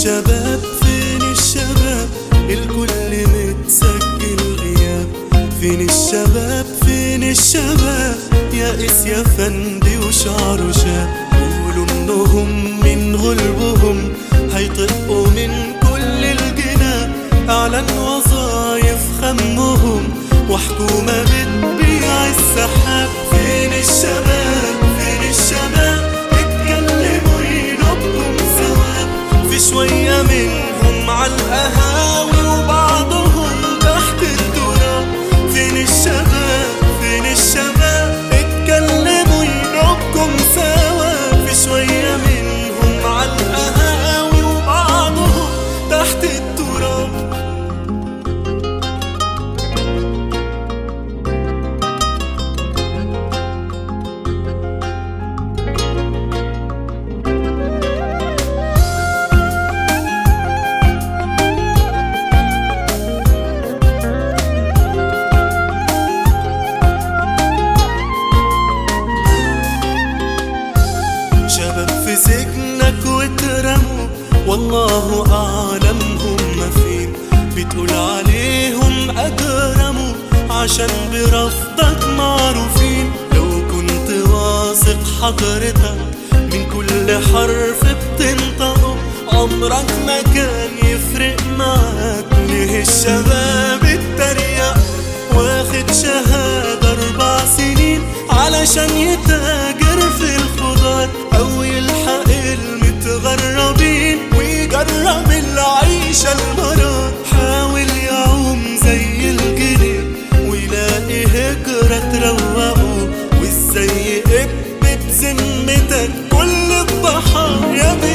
الشباب فين الشباب الكل متسجل غياب فين الشباب فين الشباب يائس يا فندي وشعره شاب قولوا انهم من غلبهم هيطقوا من كل الجناب اعلن وظايف خمهم وحكومة بتبيع السحاب فين الشباب فين الشباب اتكلموا ينبهم ثواب في شوية منهم على القهاوي وبعضهم تحت التراب فين الشباب فين الشباب اتكلموا ينبكم سوا في شوية منهم على القهاوي وبعضهم تحت التراب شباب في سجنك واترموا والله اعلم هم فين بتقول عليهم اجرموا عشان برفضك معروفين لو كنت واثق حضرتك من كل حرف بتنطقه عمرك ما كان يفرق معاك ليه الشباب التريق واخد شهادة أربع سنين علشان يتاجر في الخضار أو يلحق المتغربين ويجرب العيشة المرار حاول يعوم زي الجنيه ويلاقي هجرة تروقه وازاي يقب بذمتك كل الضحايا